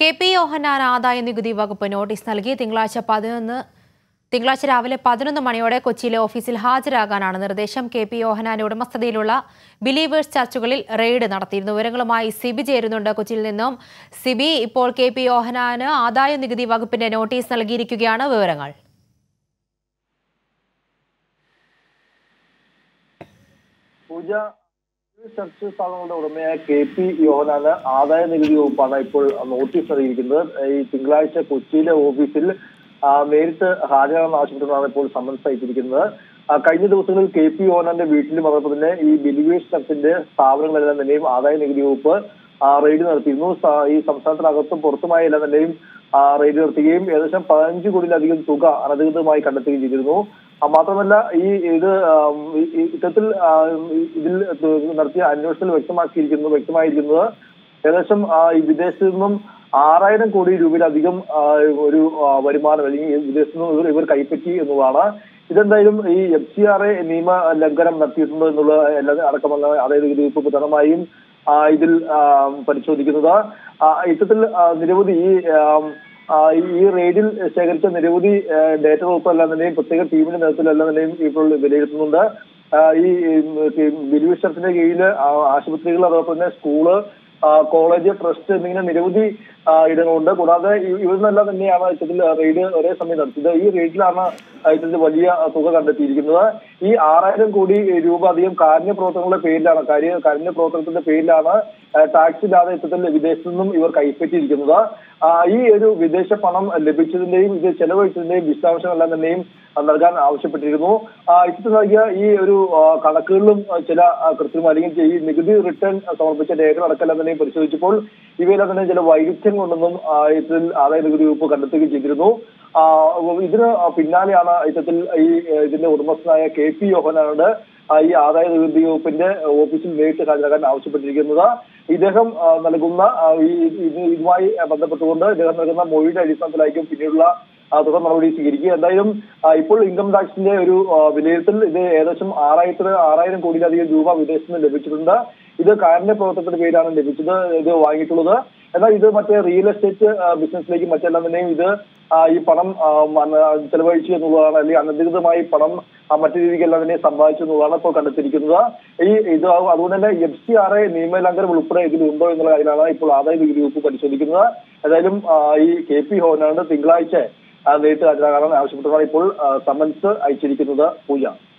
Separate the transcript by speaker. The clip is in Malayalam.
Speaker 1: കെ പി യോഹന്നാൻ ആദായ നികുതി വകുപ്പ് നോട്ടീസ് നൽകി തിങ്കളാഴ്ച പതിനൊന്ന് തിങ്കളാഴ്ച രാവിലെ പതിനൊന്ന് മണിയോടെ കൊച്ചിയിലെ ഓഫീസിൽ ഹാജരാകാനാണ് നിർദ്ദേശം കെ പി യോഹനാന്റെ ഉടമസ്ഥതയിലുള്ള ബിലീവേഴ്സ് ചർച്ചുകളിൽ റെയ്ഡ് നടത്തിയിരുന്നു വിവരങ്ങളുമായി സിബി ചേരുന്നുണ്ട് കൊച്ചിയിൽ നിന്നും സിബി ഇപ്പോൾ കെ പി യോഹനാന് ആദായ നികുതി വകുപ്പിന്റെ നോട്ടീസ് നൽകിയിരിക്കുകയാണ് വിവരങ്ങൾ
Speaker 2: പൂജ ചർച്ച് സ്ഥാപനങ്ങളുടെ ഉടമയായ കെ പി യോഹനാന് ആദായ നികുതി വകുപ്പാണ് ഇപ്പോൾ നോട്ടീസ് നൽകിയിരിക്കുന്നത് ഈ തിങ്കളാഴ്ച കൊച്ചിയിലെ ഓഫീസിൽ ആ, നേരിട്ട് ഹാജരാണെന്ന് ആവശ്യപ്പെട്ടാണ് ഇപ്പോൾ സമൻസ് അയച്ചിരിക്കുന്നത് ആ, കഴിഞ്ഞ ദിവസങ്ങളിൽ കെ പി യോഹനാന്റെ വീട്ടിലും അതോടൊപ്പം തന്നെ ഈ ബിലിവേഴ്സ് ചർച്ചിന്റെ സ്ഥാപനങ്ങളെല്ലാം തന്നെയും ആദായ നികുതി വകുപ്പ് ആ, റെയ്ഡ് നടത്തിയിരുന്നു സ- ഈ സംസ്ഥാനത്തിനകത്തും പുറത്തുമായി എല്ലാം തന്നെയും ആ, റെയ്ഡ് നടത്തുകയും ഏകദേശം പതിനഞ്ച് കോടിയിലധികം തുക അനധികൃതമായി കണ്ടെത്തുകയും ചെയ്തിരുന്നു ആ, മാത്രമല്ല ഈ ഇത് ആം, ഈ- ഈ ഇത്തരത്തിൽ ആ, ഈ- ഇതിൽ നടത്തിയ അന്വേഷണത്തിൽ വ്യക്തമാക്കിയിരിക്കുന്നത് വ്യക്തമായിരിക്കുന്നത് ഏകദേശം ആ, ഈ വിദേശത്ത് നിന്നും ആറായിരം കോടി രൂപയിലധികം ആ, ഒരു ആ, വരുമാനം അല്ലെങ്കിൽ വിദേശത്ത് നിന്നും ഇവർ ഇവർ കൈപ്പറ്റി എന്നുള്ളതാണ് ഇതെന്തായാലും ഈ എഫ് സി ആർ എ നിയമ ലംഘനം നടത്തിയിട്ടുണ്ടോ എന്നുള്ള എല്ലാ അടക്കമുള്ള അതായത് ഇത് ഇപ്പോൾ പ്രധാനമായും ആ, ഇതിൽ ആ, പരിശോധിക്കുന്നത് ആ, ഇത്തരത്തിൽ ആ, നിരവധി ഈ ആം, ആ, ഈ റെയ്ഡിൽ ശേഖരിച്ച നിരവധി ഡേറ്റ ഉൾപ്പെടെല്ലാം തന്നെയും പ്രത്യേക ടീമിന്റെ നേതൃത്വത്തിലെല്ലാം തന്നെയും ഇപ്പോൾ വിലയിരുത്തുന്നുണ്ട് ആ, ഈ ബിലീവ് ചർച്ചിന്റെ കീഴിൽ ആശുപത്രികൾ അതോടൊപ്പം തന്നെ സ്കൂള് ആ, കോളേജ് ട്രസ്റ്റ് എന്നിങ്ങനെ നിരവധി ആ, ഇടങ്ങളുണ്ട് കൂടാതെ ഇ- ഇവിടുന്നെല്ലാം തന്നെയാണ് ഇത്തരത്തിൽ റെയ്ഡ് ഒരേ സമയം നടത്തിയത് ഈ റെയ്ഡിലാണ് ഇത്തരത്തിൽ വലിയ തുക കണ്ടെത്തിയിരിക്കുന്നത് ഈ ആറായിരം കോടി രൂപ അധികം കാരുണ്യ പ്രവർത്തനങ്ങളുടെ പേരിലാണ് കാര്യ കാരുണ്യ പ്രവർത്തനത്തിന്റെ പേരിലാണ് ആ, ടാക്സ് ഇല്ലാതെ ഇത്തരത്തിൽ വിദേശത്തു നിന്നും ഇവർ കൈപ്പറ്റിയിരിക്കുന്നത് ആ, ഈ ഒരു വിദേശ പണം ലഭിച്ചതിന്റെയും ഇത് ചെലവഴിച്ചതിന്റെയും വിശദാംശങ്ങളെല്ലാം തന്നെയും ആ, നൽകാൻ ആവശ്യപ്പെട്ടിരുന്നു ആ, ഇത്തരത്തിൽ നൽകിയ ഈ ഒരു ആ, കണക്കുകളിലും ആ, ചില ആ, കൃത്രിമ അല്ലെങ്കിൽ ഈ നികുതി റിട്ടേൺ സമർപ്പിച്ച രേഖകളടക്കം തന്നെയും പരിശോധിച്ചപ്പോൾ ഇവയിലെല്ലാം തന്നെ ചില വൈരുദ്ധ്യം കൊണ്ടൊന്നും ആ, ഇത്തരത്തിൽ ആദായ നികുതി വകുപ്പ് കണ്ടെത്തുകയും ചെയ്തിരുന്നു ആ, ഇതിന് പിന്നാലെയാണ് ഇത്തരത്തിൽ ഈ ഏ, ഇതിന്റെ ഉടമസ്ഥനായ കെ പി യോഹനാനോട് ആ, ഈ ആദായ നികുതി വകുപ്പിന്റെ ഓഫീസിൽ നേരിട്ട് ഹാജരാക്കാൻ ആവശ്യപ്പെട്ടിരിക്കുന്നത് ഇദ്ദേഹം ആ, നൽകുന്ന ആ, ഈ ഇത് ഇതുമായി ബന്ധപ്പെട്ടുകൊണ്ട് ഇദ്ദേഹം നൽകുന്ന മൊഴിയുടെ അടിസ്ഥാനത്തിലായിരിക്കും പിന്നീടുള്ള ആ, തുടർ നടപടി സ്വീകരിക്കുക എന്തായാലും ആ, ഇപ്പോൾ ഇൻകം ടാക്സിന്റെ ഒരു ആ, വിലയിരുത്തൽ ഇത് ഏകദേശം ആറായിരത്തിന് ആറായിരം കോടിയിലധികം രൂപ വിദേശത്ത് നിന്ന് ലഭിച്ചിട്ടുണ്ട് ഇത് കാരുണ്യ പ്രവർത്തനത്തിന്റെ പേരിലാണ് ലഭിച്ചത് ഇത് വാങ്ങിയിട്ടുള്ളത് എന്നാൽ ഇത് മറ്റേ റിയൽ എസ്റ്റേറ്റ് ആ, ബിസിനസ്സിലേക്ക് മറ്റെല്ലാം തന്നെയും ഇത് ആ, ഈ പണം ആ, മന- ചെലവഴിച്ചു എന്നുള്ളതാണ് അല്ലെങ്കിൽ അനധികൃതമായി പണം ആ, മറ്റു രീതിക്കെല്ലാം തന്നെ സമ്പാദിച്ചു എന്നുള്ളതാണ് ഇപ്പോൾ കണ്ടെത്തിയിരിക്കുന്നത് ഈ ഇത് അതുകൊണ്ട് തന്നെ എഫ് സി ആർ എ നിയമലംഘനം ഉൾപ്പെടെ ഇതിലുണ്ടോ എന്നുള്ള കാര്യമാണ് ഇപ്പോൾ ആദായ നികുതി വകുപ്പ് പരിശോധിക്കുന്നത് ഏതായാലും ആ, ഈ കെ പി ഹോനാണ് തിങ്കളാഴ്ച ആ, നേരിട്ട് ഹാജരാകാൻ ആവശ്യപ്പെട്ടാണ് ഇപ്പോൾ ആ, സമൻസ് അയച്ചിരിക്കുന്നത് പൂജ